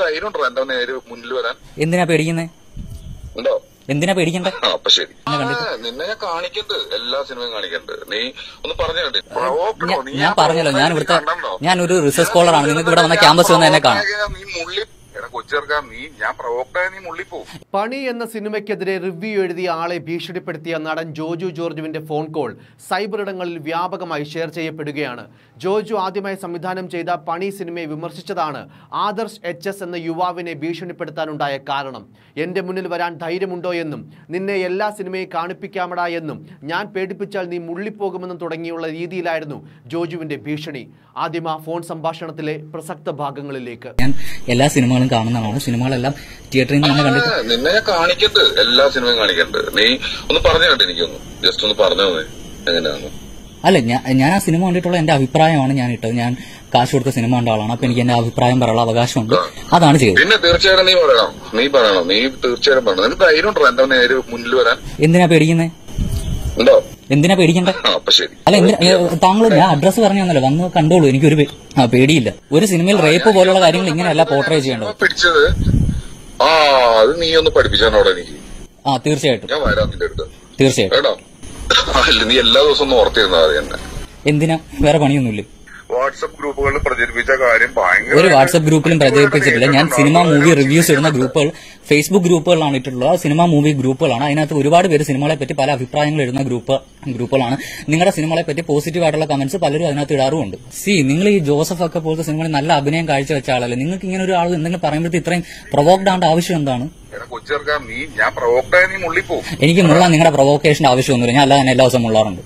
ധൈര്യം ഉണ്ടോ എന്റെ നേര് മുന്നിൽ വരാൻ എന്തിനാ പേടിക്കുന്നേ ഉണ്ടോ എന്തിനാ പേടിക്കണ്ടേ ആ അപ്പൊ ശരി ആ, നിന്നെ ഞാൻ കാണിക്കുന്നുണ്ട് എല്ലാ സിനിമയും കാണിക്കുന്നുണ്ട് നീ ഒന്ന് പറഞ്ഞു കണ്ടേ ഞാൻ- ഞാൻ പറഞ്ഞല്ലോ ഞാൻ ഇവിടുത്തെ ഞാൻ ഒരു റിസർച്ച് സ്കോളറാണ് നിങ്ങൾക്ക് ഇവിടെ വന്ന ക്യാമ്പസ് വന്ന് എന്നെ കാണാം നീ മുള്ളി എടാ കൊച്ചിറക്കാൻ നീ ഞാൻ പ്രവോക്ടായ നീ മുള്ളിപ്പോവും പണി എന്ന സിനിമയ്ക്കെതിരെ റിവ്യൂ എഴുതിയ ആളെ ഭീഷണിപ്പെടുത്തിയ നടൻ ജോജു ജോർജുവിന്റെ ഫോൺ കോൾ സൈബർ ഇടങ്ങളിൽ വ്യാപകമായി ഷെയർ ചെയ്യപ്പെടുകയാണ് ജോജു ആദ്യമായി സംവിധാനം ചെയ്ത പണി സിനിമയെ വിമർശിച്ചതാണ് ആദർശ് എച്ച് എസ് എന്ന യുവാവിനെ ഭീഷണിപ്പെടുത്താനുണ്ടായ കാരണം എന്റെ മുന്നിൽ വരാൻ ധൈര്യമുണ്ടോ എന്നും നിന്നെ എല്ലാ സിനിമയും കാണിപ്പിക്കാമടാ എന്നും ഞാൻ പേടിപ്പിച്ചാൽ നീ മുള്ളിപ്പോകുമെന്നും തുടങ്ങിയുള്ള രീതിയിലായിരുന്നു ജോജുവിന്റെ ഭീഷണി ആദ്യം ആ ഫോൺ സംഭാഷണത്തിലെ പ്രസക്ത ഭാഗങ്ങളിലേക്ക് ഞാൻ എല്ലാ സിനിമകളും കാണുന്നതാണ് സിനിമകളെല്ലാം തിയേറ്ററിൽ നിന്ന് തന്നെ കണ്ടിട്ട് ആ, നിന്നെ ഞാൻ കാണിക്കുന്നുണ്ട് എല്ലാ സിനിമയും കാണിക്കുന്നുണ്ട് നീ ഒന്ന് പറഞ്ഞു കണ്ടേ എനിക്കൊന്ന് ജസ്റ്റ് ഒന്ന് പറഞ്ഞു തന്നെ എങ്ങനെയാന്ന് അല്ല ഞാൻ ഞാൻ ആ സിനിമ കണ്ടിട്ടുള്ള എന്റെ അഭിപ്രായമാണ് ഞാൻ ഇട്ടത് ഞാൻ കാശ് കൊടുത്ത സിനിമ കണ്ട ആളാണ് അപ്പൊ എനിക്ക് എന്റെ അഭിപ്രായം പറയാനുള്ള അവകാശമുണ്ട് അതാണ് ചെയ്തത് പിന്നെ തീർച്ചയായിട്ടും നീ പറയണം നീ പറയണം നീ തീർച്ചയായിട്ടും പറയണം നിനക്ക് ധൈര്യം ഉണ്ടോ എന്റെ നേര് മുന്നിൽ വരാൻ എന്തിനാ പേടിക്കുന്നേ ഉണ്ടോ എന്തിനാ പേടിക്കണ്ടേ ആ അപ്പൊ ശരി അല്ല എന്തിനാ ഏ, താങ്കൾ ഞാൻ അഡ്രസ്സ് പറഞ്ഞു തന്നല്ലോ വന്ന് കണ്ടോളൂ എനിക്കൊരു പേ- ആ, പേടിയില്ല ഒരു സിനിമയിൽ റേപ്പ് പോലുള്ള കാര്യങ്ങൾ ഇങ്ങനെയല്ല പോർട്രേ ചെയ്യേണ്ടത് പിടിച്ചത് ആ അത് നീ ഒന്ന് പഠിപ്പിച്ചാണോടെ എനിക്ക് ആ തീർച്ചയായിട്ടും ഞാൻ വരാം നിന്റെ അടുത്ത് തീർച്ചയായിട്ടും കേട്ടോ അല്ല നീ എല്ലാ ദിവസവും ഒന്ന് ഓർത്തിരുന്നാ മതി എന്നെ എന്തിനാ വേറെ പണിയൊന്നുമില്ല വാട്സപ്പ് ഗ്രൂപ്പുകളിൽ പ്രചരിപ്പിച്ച കാര്യം ഭയങ്കര ഒരു വാട്സ്ആപ്പ് ഗ്രൂപ്പിലും പ്രചരിപ്പിച്ചിട്ടില്ല ഞാൻ സിനിമ മൂവി റിവ്യൂസ് ഇടുന്ന ഗ്രൂപ്പുകൾ ഫേസ്ബുക്ക് ഗ്രൂപ്പുകളാണ് ഇട്ടിട്ടുള്ളത് ആ സിനിമ മൂവി ഗ്രൂപ്പുകളാണ് അതിനകത്ത് ഒരുപാട് പേര് സിനിമകളെ പറ്റി പല അഭിപ്രായങ്ങൾ ഇടുന്ന ഗ്രൂപ്പ് ഗ്രൂപ്പുകളാണ് നിങ്ങളുടെ സിനിമകളെ പറ്റി പോസിറ്റീവ് ആയിട്ടുള്ള കമന്റ്സ് പലരും അതിനകത്ത് ഇടാറുമുണ്ട് സി നിങ്ങൾ ഈ ജോസഫ് ഒക്കെ പോലത്തെ സിനിമകളിൽ നല്ല അഭിനയം കാഴ്ചവെച്ച ആളല്ലേ നിങ്ങൾക്ക് ഇങ്ങനെ ഒരു ആൾ എന്തെങ്കിലും പറയുമ്പോഴത്തെ ഇത്രയും പ്രൊവോക്ഡ് ആവേണ്ട ആവശ്യം എന്താണ് എടാ കൊച്ചിറക്കാൻ നീ ഞാൻ പ്രവോക്ടായ നീ മുള്ളിപ്പോവും എനിക്ക് മുള്ള നിങ്ങളുടെ പ്രൊവോക്കേഷന്റെ ആവശ്യമൊന്നുമില്ല ഞാൻ അല്ലാതെ തന്നെ എല്ലാ ദിവസവും മുള്ളാറുണ്ട്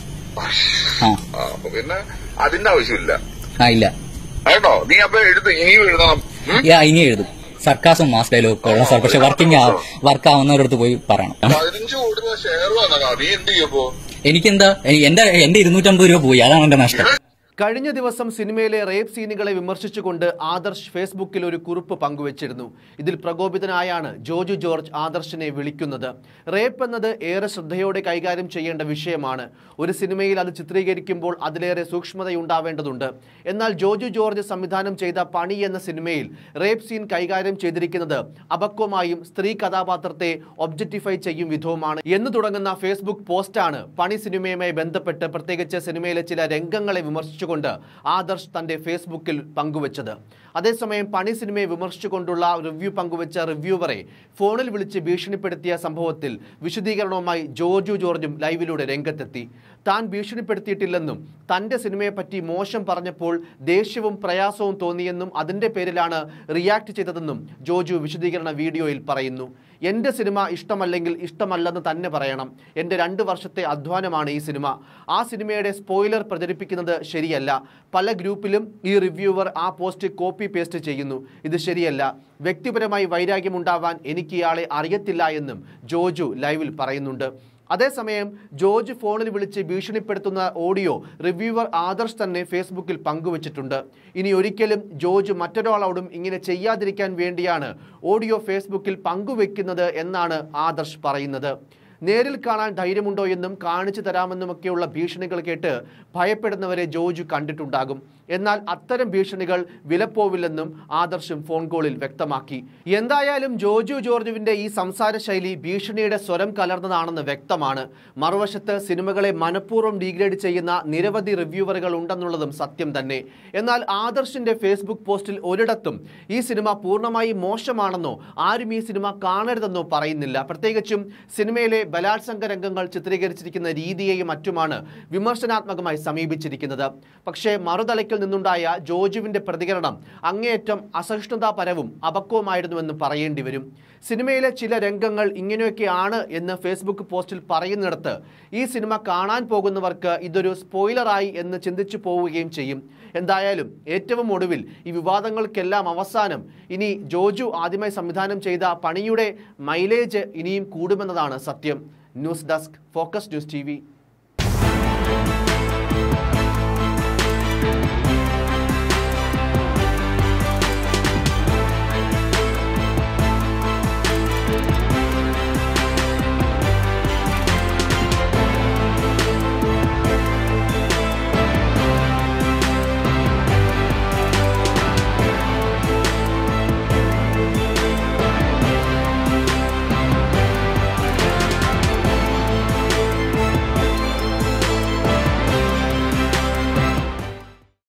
ആ ആ, അപ്പൊ പിന്നെ അതിന്റെ ആവശ്യമില്ല ആ ഇല്ല കേട്ടോ നീ അപ്പൊ എഴുത്ത് ഇനിയും എഴുതണം ഉം? യാ, ഇനി എഴുതും സർക്കാസും മാസ് ഡയലോഗ് ഒക്കെ ഉള്ള സാർ പക്ഷെ വർക്കിംഗ് വർക്ക് ആവുന്നവരടുത്ത് പോയി പറയണം പതിനഞ്ച് കോടി രൂപ ഷെയർ വന്നടാ നീ എന്ത് ചെയ്യപ്പോ എനിക്കെന്താ എ- എന്റെ എന്റെ ഇരുന്നൂറ്റമ്പത് രൂപ പോയി അതാണ് എന്റെ നഷ്ടം കഴിഞ്ഞ ദിവസം സിനിമയിലെ റേപ്പ് സീനുകളെ വിമർശിച്ചുകൊണ്ട് ആദർശ് ഫേസ്ബുക്കിൽ ഒരു കുറിപ്പ് പങ്കുവച്ചിരുന്നു ഇതിൽ പ്രകോപിതനായാണ് ജോജു ജോർജ് ആദർശിനെ വിളിക്കുന്നത് റേപ്പ് എന്നത് ഏറെ ശ്രദ്ധയോടെ കൈകാര്യം ചെയ്യേണ്ട വിഷയമാണ് ഒരു സിനിമയിൽ അത് ചിത്രീകരിക്കുമ്പോൾ അതിലേറെ സൂക്ഷ്മതയുണ്ടാവേണ്ടതുണ്ട് എന്നാൽ ജോജു ജോർജ് സംവിധാനം ചെയ്ത പണി എന്ന സിനിമയിൽ റേപ്പ് സീൻ കൈകാര്യം ചെയ്തിരിക്കുന്നത് അപക്വമായും സ്ത്രീ കഥാപാത്രത്തെ ഒബ്ജക്റ്റിഫൈ ചെയ്യും വിധവുമാണ് എന്ന് തുടങ്ങുന്ന ഫേസ്ബുക്ക് പോസ്റ്റാണ് പണി സിനിമയുമായി ബന്ധപ്പെട്ട് പ്രത്യേകിച്ച് സിനിമയിലെ ചില രംഗങ്ങളെ വിമർശിച്ചുകൊണ്ട് ആദർശ് തന്റെ ഫേസ്ബുക്കിൽ പങ്കുവച്ചത് അതേസമയം പണി സിനിമയെ വിമർശിച്ചുകൊണ്ടുള്ള റിവ്യൂ പങ്കുവച്ച റിവ്യൂവറെ ഫോണിൽ വിളിച്ച് ഭീഷണിപ്പെടുത്തിയ സംഭവത്തിൽ വിശദീകരണവുമായി ജോർജു ജോർജും ലൈവിലൂടെ രംഗത്തെത്തി താൻ ഭീഷണിപ്പെടുത്തിയിട്ടില്ലെന്നും തന്റെ സിനിമയെപ്പറ്റി മോശം പറഞ്ഞപ്പോൾ ദേഷ്യവും പ്രയാസവും തോന്നിയെന്നും അതിന്റെ പേരിലാണ് റിയാക്ട് ചെയ്തതെന്നും ജോജു വിശദീകരണ വീഡിയോയിൽ പറയുന്നു എൻ്റെ സിനിമ ഇഷ്ടമല്ലെങ്കിൽ ഇഷ്ടമല്ലെന്ന് തന്നെ പറയണം എൻ്റെ രണ്ട് വർഷത്തെ അധ്വാനമാണ് ഈ സിനിമ ആ സിനിമയുടെ സ്പോയിലർ പ്രചരിപ്പിക്കുന്നത് ശരിയല്ല പല ഗ്രൂപ്പിലും ഈ റിവ്യൂവർ ആ പോസ്റ്റ് കോപ്പി പേസ്റ്റ് ചെയ്യുന്നു ഇത് ശരിയല്ല വ്യക്തിപരമായി വൈരാഗ്യമുണ്ടാവാൻ എനിക്ക് ഇയാളെ അറിയത്തില്ല എന്നും ജോജു ലൈവിൽ പറയുന്നുണ്ട് അതേസമയം ജോർജ് ഫോണിൽ വിളിച്ച് ഭീഷണിപ്പെടുത്തുന്ന ഓഡിയോ റിവ്യൂവർ ആദർശ് തന്നെ ഫേസ്ബുക്കിൽ പങ്കുവച്ചിട്ടുണ്ട് ഇനി ഒരിക്കലും ജോർജ് മറ്റൊരാളോടും ഇങ്ങനെ ചെയ്യാതിരിക്കാൻ വേണ്ടിയാണ് ഓഡിയോ ഫേസ്ബുക്കിൽ പങ്കുവെക്കുന്നത് എന്നാണ് ആദർശ് പറയുന്നത് നേരിൽ കാണാൻ ധൈര്യമുണ്ടോ എന്നും കാണിച്ചു തരാമെന്നുമൊക്കെയുള്ള ഭീഷണികൾ കേട്ട് ഭയപ്പെടുന്നവരെ ജോജു കണ്ടിട്ടുണ്ടാകും എന്നാൽ അത്തരം ഭീഷണികൾ വിലപ്പോവില്ലെന്നും ആദർശും ഫോൺ കോളിൽ വ്യക്തമാക്കി എന്തായാലും ജോജു ജോർജുവിന്റെ ഈ സംസാര ശൈലി ഭീഷണിയുടെ സ്വരം കലർന്നതാണെന്ന് വ്യക്തമാണ് മറുവശത്ത് സിനിമകളെ മനഃപൂർവ്വം ഡീഗ്രേഡ് ചെയ്യുന്ന നിരവധി റിവ്യൂവറുകൾ ഉണ്ടെന്നുള്ളതും സത്യം തന്നെ എന്നാൽ ആദർശിന്റെ ഫേസ്ബുക്ക് പോസ്റ്റിൽ ഒരിടത്തും ഈ സിനിമ പൂർണ്ണമായി മോശമാണെന്നോ ആരും ഈ സിനിമ കാണരുതെന്നോ പറയുന്നില്ല പ്രത്യേകിച്ചും സിനിമയിലെ ബലാത്സംഗ രംഗങ്ങൾ ചിത്രീകരിച്ചിരിക്കുന്ന രീതിയെയും മറ്റുമാണ് വിമർശനാത്മകമായി സമീപിച്ചിരിക്കുന്നത് പക്ഷേ മറുതലയ്ക്കിൽ നിന്നുണ്ടായ ജോജുവിന്റെ പ്രതികരണം അങ്ങേയറ്റം അസഹിഷ്ണുതാപരവും അപക്വമായിരുന്നുവെന്ന് പറയേണ്ടി വരും സിനിമയിലെ ചില രംഗങ്ങൾ ഇങ്ങനെയൊക്കെയാണ് എന്ന് ഫേസ്ബുക്ക് പോസ്റ്റിൽ പറയുന്നിടത്ത് ഈ സിനിമ കാണാൻ പോകുന്നവർക്ക് ഇതൊരു സ്പോയിലറായി എന്ന് ചിന്തിച്ചു പോവുകയും ചെയ്യും എന്തായാലും ഏറ്റവും ഒടുവിൽ ഈ വിവാദങ്ങൾക്കെല്ലാം അവസാനം ഇനി ജോജു ആദ്യമായി സംവിധാനം ചെയ്ത പണിയുടെ മൈലേജ് ഇനിയും കൂടുമെന്നതാണ് സത്യം news desk focus news T